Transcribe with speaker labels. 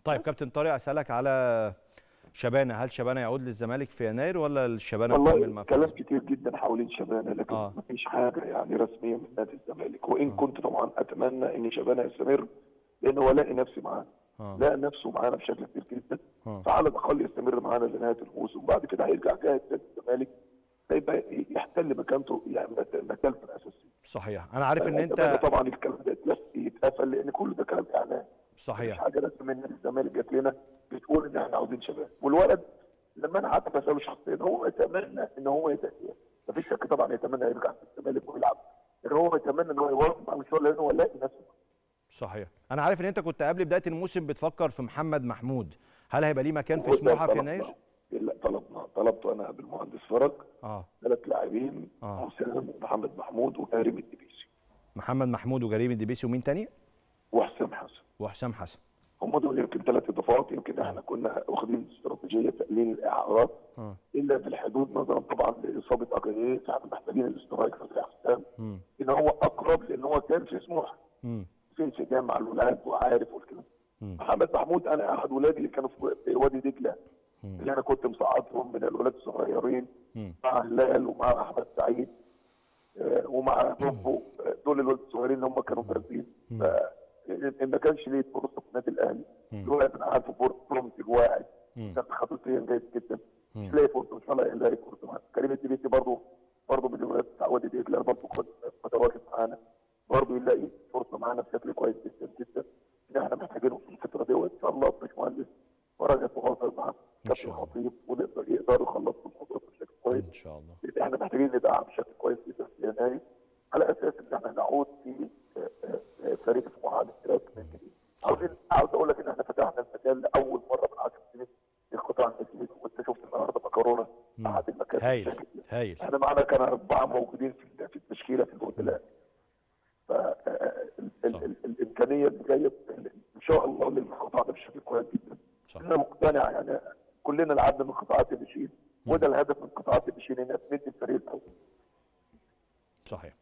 Speaker 1: طيب كابتن طارق اسالك على شبانه هل شبانه يعود للزمالك في يناير ولا الشبانه مكمل
Speaker 2: والله
Speaker 1: مع
Speaker 2: كلام كتير جدا حوالين شبانه لكن
Speaker 1: آه.
Speaker 2: ما فيش حاجه يعني رسميه من نادي الزمالك وان
Speaker 1: آه.
Speaker 2: كنت طبعا اتمنى ان شبانه يستمر لان هو لاقي نفسي معاه
Speaker 1: اه
Speaker 2: لاقي نفسه معانا بشكل كبير جدا
Speaker 1: اه
Speaker 2: فعلى الاقل يستمر معانا لنهايه الموسم وبعد كده هيرجع جاهز نادي الزمالك هيبقى يحتل مكانته يعني مكانته الاساسيه
Speaker 1: صحيح انا عارف ان
Speaker 2: أتمنى
Speaker 1: انت
Speaker 2: طبعا الكلام ده يتلف- يتقفل لان كل ده كلام اعلام مفيش
Speaker 1: صحيح
Speaker 2: حاجه رسميه من نادي الزمالك جات لنا بتقول ان احنا عاوزين شباب والولد لما انا قعدت بساله شخصيا هو يتمنى ان هو يت... مفيش شك طبعا يتمنى يرجع في الزمالك ويلعب لكن هو يتمنى ان هو يواصل مع المشوار لانه هو لاقي نفسه
Speaker 1: صحيح انا عارف ان انت كنت قبل بدايه الموسم بتفكر في محمد محمود هل هيبقى ليه مكان في
Speaker 2: وده
Speaker 1: سموحه في
Speaker 2: طلبنا-
Speaker 1: يناير
Speaker 2: لا طلبنا طلبت انا بالمهندس فرج
Speaker 1: اه
Speaker 2: ثلاث لاعبين
Speaker 1: آه.
Speaker 2: حسام ومحمد محمود وكريم الدبيسي
Speaker 1: محمد محمود وجريم الدبيسي ومين تاني
Speaker 2: وحسام حسن
Speaker 1: وحسام حسن
Speaker 2: هم دول يمكن ثلاث اضافات يمكن احنا كنا واخدين استراتيجيه تقليل الاعارات
Speaker 1: اه
Speaker 2: الا في الحدود نظرا طبعا لاصابه اجاييه فاحنا محتاجين الاسترايك زي حسام
Speaker 1: امم
Speaker 2: ان هو اقرب لان هو كان في سموحه
Speaker 1: امم
Speaker 2: في انسجام مع الولاد وعارف والكلام
Speaker 1: مم.
Speaker 2: محمد محمود انا احد ولادي اللي كانوا في في وادي دجله
Speaker 1: مم.
Speaker 2: اللي انا كنت مصعدهم من الولاد الصغيرين
Speaker 1: مم.
Speaker 2: مع هلال ومع احمد سعيد آه، ومع بوبو آه، دول الولاد الصغيرين اللي هم كانوا بارزين
Speaker 1: مم.
Speaker 2: ف إن ما كانش ليه فرصه في النادي الاهلي
Speaker 1: مم.
Speaker 2: الولد انا عارفه فور- برومتي واعد
Speaker 1: مم.
Speaker 2: كان خطوتيا جيد جدا
Speaker 1: مم.
Speaker 2: مش لاقي فرصه مش لاقي لاقي فرصه معاه كريم الدبيسي برضه برضه من الولاد بتاع وادي دجله برضه كنت متواجد معانا برضه يلاقي فرصه معانا بشكل كويس جدا جدا ان احنا محتاجينه في الفتره دي وان شاء الله باشمهندس فرج يتواصل مع كابتن
Speaker 1: شاء الله.
Speaker 2: الخطيب ونقدر يقدروا يخلصوا الموضوع بشكل كويس
Speaker 1: ان شاء الله
Speaker 2: لان احنا محتاجين ندعم بشكل كويس جدا في يناير على اساس ان احنا نعود في آه، آه، آه، فريق سموحه على الاشتراك من جديد. عاوزين عاوز اقول لك ان احنا فتحنا المجال لاول مره من 10 سنين في القطاع النسيج وانت شفت النهارده مكرونه
Speaker 1: مم.
Speaker 2: احد المكاتب
Speaker 1: هايل
Speaker 2: بشكل
Speaker 1: هايل
Speaker 2: احنا معانا كان اربعه موجودين في في التشكيله في الوقت الان
Speaker 1: صح.
Speaker 2: فالامكانيه اللي جايه ان شاء الله للقطاع ده بشكل كويس جدا
Speaker 1: صح
Speaker 2: انا مقتنع يعني كلنا لعبنا من قطاعات الناشئين وده الهدف من قطاعات الناشئين انها تمد الفريق الاول
Speaker 1: صحيح